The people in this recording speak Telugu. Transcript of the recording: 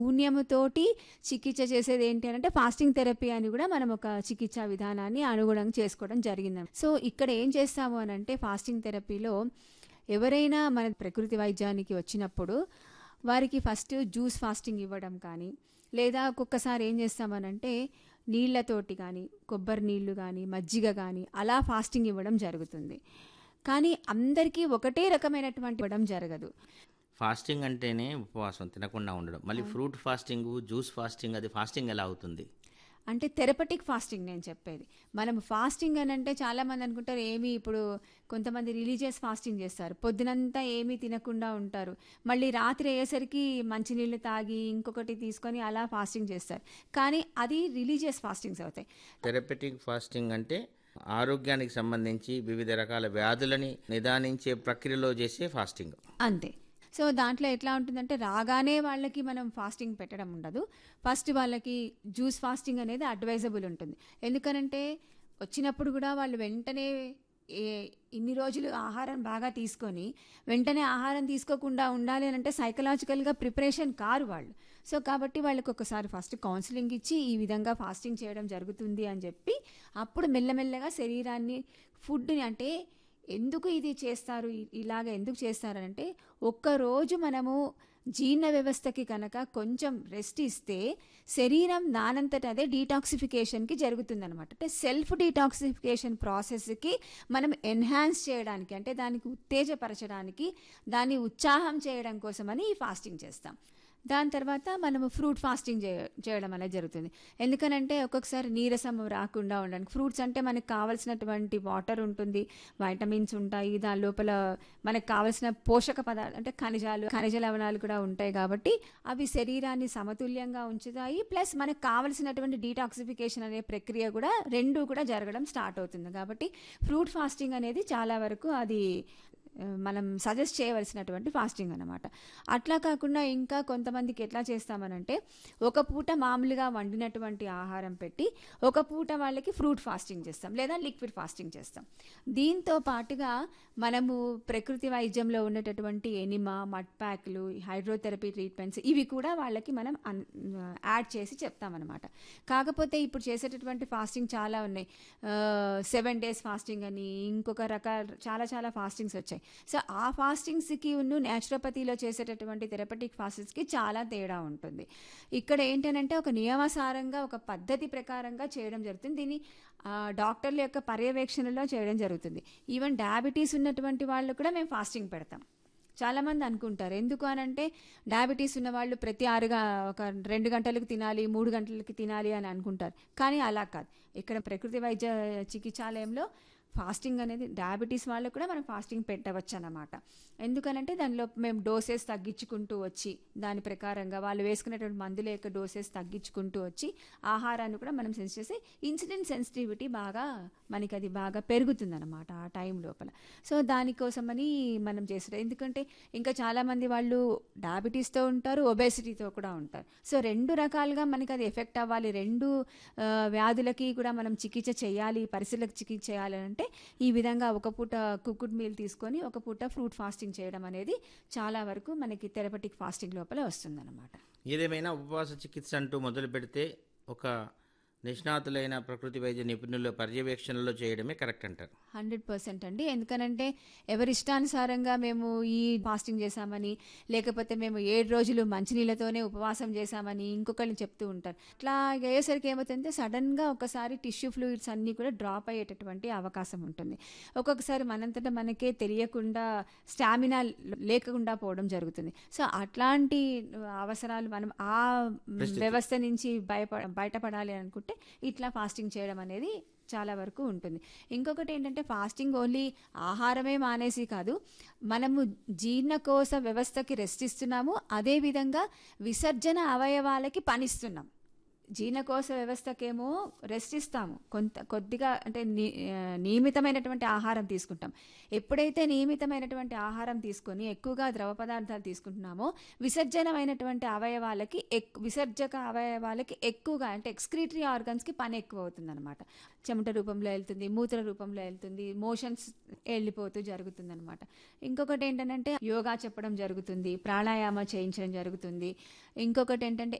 శూన్యముతోటి చికిత్స చేసేది ఏంటి అంటే ఫాస్టింగ్ థెరపీ అని కూడా మనం ఒక చికిత్సా విధానాన్ని అనుగుణంగా చేసుకోవడం జరిగింది సో ఇక్కడ ఏం చేస్తాము అని అంటే ఫాస్టింగ్ థెరపీలో ఎవరైనా మన ప్రకృతి వైద్యానికి వచ్చినప్పుడు వారికి ఫస్ట్ జ్యూస్ ఫాస్టింగ్ ఇవ్వడం కానీ లేదా ఒక్కొక్కసారి ఏం చేస్తామనంటే నీళ్ళతోటి కానీ కొబ్బరి నీళ్లు కానీ మజ్జిగ కానీ అలా ఫాస్టింగ్ ఇవ్వడం జరుగుతుంది కానీ అందరికీ ఒకటే రకమైనటువంటి ఇవ్వడం జరగదు ఫాస్టింగ్ అంటేనే ఉపవాసం తినకుండా ఉండడం మళ్ళీ ఫ్రూట్ ఫాస్టింగ్ జ్యూస్ ఫాస్టింగ్ అది ఫాస్టింగ్ ఎలా అవుతుంది అంటే థెరపటిక్ ఫాస్టింగ్ నేను చెప్పేది మనం ఫాస్టింగ్ అని అంటే చాలామంది అనుకుంటారు ఏమి ఇప్పుడు కొంతమంది రిలీజియస్ ఫాస్టింగ్ చేస్తారు పొద్దునంతా ఏమీ తినకుండా ఉంటారు మళ్ళీ రాత్రి అయ్యేసరికి మంచినీళ్ళు తాగి ఇంకొకటి తీసుకొని అలా ఫాస్టింగ్ చేస్తారు కానీ అది రిలీజియస్ ఫాస్టింగ్స్ అవుతాయి థెరపెటిక్ ఫాస్టింగ్ అంటే ఆరోగ్యానికి సంబంధించి వివిధ రకాల వ్యాధులని నిదానించే ప్రక్రియలో చేసే ఫాస్టింగ్ అంతే సో దాంట్లో ఎట్లా ఉంటుందంటే రాగానే వాళ్ళకి మనం ఫాస్టింగ్ పెట్టడం ఉండదు ఫస్ట్ వాళ్ళకి జ్యూస్ ఫాస్టింగ్ అనేది అడ్వైజబుల్ ఉంటుంది ఎందుకనంటే వచ్చినప్పుడు కూడా వాళ్ళు వెంటనే ఏ ఇన్ని రోజులు ఆహారం బాగా తీసుకొని వెంటనే ఆహారం తీసుకోకుండా ఉండాలి అని అంటే సైకలాజికల్గా ప్రిపరేషన్ కారు వాళ్ళు సో కాబట్టి వాళ్ళకి ఒకసారి ఫస్ట్ కౌన్సిలింగ్ ఇచ్చి ఈ విధంగా ఫాస్టింగ్ చేయడం జరుగుతుంది అని చెప్పి అప్పుడు మెల్లమెల్లగా శరీరాన్ని ఫుడ్ని అంటే ఎందుకు ఇది చేస్తారు ఇ- ఇలాగ ఎందుకు చేస్తారంటే ఒక్కరోజు మనము జీర్ణ వ్యవస్థకి కనుక కొంచెం రెస్ట్ ఇస్తే శరీరం దానంతట అదే డీటాక్సిఫికేషన్కి జరుగుతుందన్నమాట అంటే సెల్ఫ్ డీటాక్సిఫికేషన్ ప్రాసెస్కి మనం ఎన్హాన్స్ చేయడానికి అంటే దానికి ఉత్తేజపరచడానికి దాన్ని ఉత్సాహం చేయడం కోసమని ఈ ఫాస్టింగ్ చేస్తాం దాని తర్వాత మనము ఫ్రూట్ ఫాస్టింగ్ చేయ చేయడం అనేది జరుగుతుంది ఎందుకనంటే ఒక్కొక్కసారి నీరసం రాకుండా ఉండడానికి ఫ్రూట్స్ అంటే మనకు కావాల్సినటువంటి వాటర్ ఉంటుంది వైటమిన్స్ ఉంటాయి దాని లోపల మనకు కావాల్సిన పోషక పదార్థాలు అంటే ఖనిజాలు ఖనిజ లవణాలు కూడా ఉంటాయి కాబట్టి అవి శరీరాన్ని సమతుల్యంగా ఉంచుతాయి ప్లస్ మనకు కావలసినటువంటి డీటాక్సిఫికేషన్ అనే ప్రక్రియ కూడా రెండు కూడా జరగడం స్టార్ట్ అవుతుంది కాబట్టి ఫ్రూట్ ఫాస్టింగ్ అనేది చాలా వరకు అది ఆ, మనం సజెస్ట్ చేయవలసినటువంటి ఫాస్టింగ్ అనమాట అట్లా కాకుండా ఇంకా కొంతమందికి ఎట్లా చేస్తామనంటే ఒక పూట మామూలుగా వండినటువంటి ఆహారం పెట్టి ఒక పూట వాళ్ళకి ఫ్రూట్ ఫాస్టింగ్ చేస్తాం లేదా లిక్విడ్ ఫాస్టింగ్ చేస్తాం దీంతో పాటుగా మనము ప్రకృతి వైద్యంలో ఉన్నటువంటి ఎనిమా మడ్ ప్యాక్లు హైడ్రోథెరపీ ట్రీట్మెంట్స్ ఇవి కూడా వాళ్ళకి మనం అన్- యాడ్ చేసి చెప్తామన్నమాట కాకపోతే ఇప్పుడు చేసేటటువంటి ఫాస్టింగ్ చాలా ఉన్నాయి సెవెన్ డేస్ ఫాస్టింగ్ అని ఇంకొక రకాల చాలా చాలా ఫాస్టింగ్స్ వచ్చాయి సో ఆ ఫాస్టింగ్స్కి ఉన్న న్యాచురోపతిలో చేసేటటువంటి థెరపటిక్ ఫాస్టింగ్స్కి చాలా తేడా ఉంటుంది ఇక్కడ ఏంటంటే ఒక నియమసారంగా ఒక పద్ధతి ప్రకారంగా చేయడం జరుగుతుంది దీన్ని ఆ, డాక్టర్ల యొక్క పర్యవేక్షణలో చేయడం జరుగుతుంది ఈవెన్ డయాబెటీస్ ఉన్నటువంటి వాళ్ళు కూడా మేము ఫాస్టింగ్ పెడతాం చాలామంది అనుకుంటారు ఎందుకు అని అంటే డయాబెటీస్ ఉన్న వాళ్ళు ప్రతి ఆరుగా ఒక రెండు గంటలకు తినాలి మూడు గంటలకి తినాలి అని అనుకుంటారు కానీ అలా కాదు ఇక్కడ ప్రకృతి వైద్య చికిత్సాలయంలో ఫాస్టింగ్ అనేది డయాబెటీస్ వాళ్ళకు కూడా మనం ఫాస్టింగ్ పెట్టవచ్చు అన్నమాట ఎందుకనంటే దానిలో మేము డోసెస్ తగ్గించుకుంటూ వచ్చి దాని ప్రకారంగా వాళ్ళు వేసుకునేటువంటి మందుల యొక్క డోసెస్ తగ్గించుకుంటూ వచ్చి ఆహారాన్ని కూడా మనం సెన్స్ చేసి ఇన్సిడెంట్ సెన్సిటివిటీ బాగా మనకి అది బాగా పెరుగుతుందన్నమాట ఆ టైం లోపల సో దానికోసమని మనం చేస్తారు ఎందుకంటే ఇంకా చాలామంది వాళ్ళు డయాబెటీస్తో ఉంటారు ఒబేసిటీతో కూడా ఉంటారు సో రెండు రకాలుగా మనకి అది ఎఫెక్ట్ అవ్వాలి రెండు ఆ, వ్యాధులకి కూడా మనం చికిత్స చేయాలి పరిస్థితులకు చికిత్స చేయాలి అంటే ఈ విధంగా ఒక పూట కుక్కుడ్ మీల్ తీసుకొని ఒక పూట ఫ్రూట్ ఫాస్టింగ్ చేయడం అనేది చాలా వరకు మనకి థెరపటిక్ ఫాస్టింగ్ లోపల వస్తుందన్నమాట ఏదేమైనా ఉపవాస చికిత్స అంటూ మొదలు పెడితే ఒక నిష్ణాతులైన ప్రకృతి వైద్య నిపుణుల పర్యవేక్షణలో చేయడమే కరెక్ట్ అంటారు హండ్రెడ్ పర్సెంట్ అండి ఎందుకనంటే ఎవరి ఇష్టానుసారంగా మేము ఈ ఫాస్టింగ్ చేశామని లేకపోతే మేము ఏడు రోజులు మంచినీళ్ళతోనే ఉపవాసం చేశామని ఇంకొకరిని చెప్తూ ఉంటారు అట్లా అయ్యేసరికి ఏమవుతుందంటే సడన్గా ఒకసారి టిష్యూ ఫ్లూయిడ్స్ అన్నీ కూడా డ్రాప్ అయ్యేటటువంటి అవకాశం ఉంటుంది ఒక్కొక్కసారి మనంతటా మనకే తెలియకుండా స్టామినా లేకుండా పోవడం జరుగుతుంది సో అట్లాంటి అవసరాలు మనం ఆ వ్యవస్థ నుంచి భయప బయటపడాలి అనుకుంటే ఇట్లా ఫాస్టింగ్ చేయడం అనేది చాలా వరకు ఉంటుంది ఇంకొకటి ఏంటంటే ఫాస్టింగ్ ఓన్లీ ఆహారమే మానేసి కాదు మనము జీర్ణకోశ వ్యవస్థకి రెస్ట్ ఇస్తున్నాము అదేవిధంగా విసర్జన అవయవాలకి పనిస్తున్నాం జీర్ణకోశ వ్యవస్థకేమో రెస్ట్ ఇస్తాము కొంత కొద్దిగా అంటే ని- ఆ, నియమితమైనటువంటి ఆహారం తీసుకుంటాం ఎప్పుడైతే నియమితమైనటువంటి ఆహారం తీసుకొని ఎక్కువగా ద్రవ పదార్థాలు తీసుకుంటున్నామో విసర్జనమైనటువంటి అవయవాలకి ఎక్ విసర్జక అవయవాలకి ఎక్కువగా అంటే ఎక్స్క్రీటరీ ఆర్గన్స్కి పని ఎక్కువ అవుతుంది అనమాట చెమట రూపంలో వెళ్తుంది మూత్ర రూపంలో వెళ్తుంది మోషన్స్ వెళ్ళిపోతూ జరుగుతుంది అనమాట ఇంకొకటి ఏంటంటే యోగా చెప్పడం జరుగుతుంది ప్రాణాయామ చేయించడం జరుగుతుంది ఇంకొకటి ఏంటంటే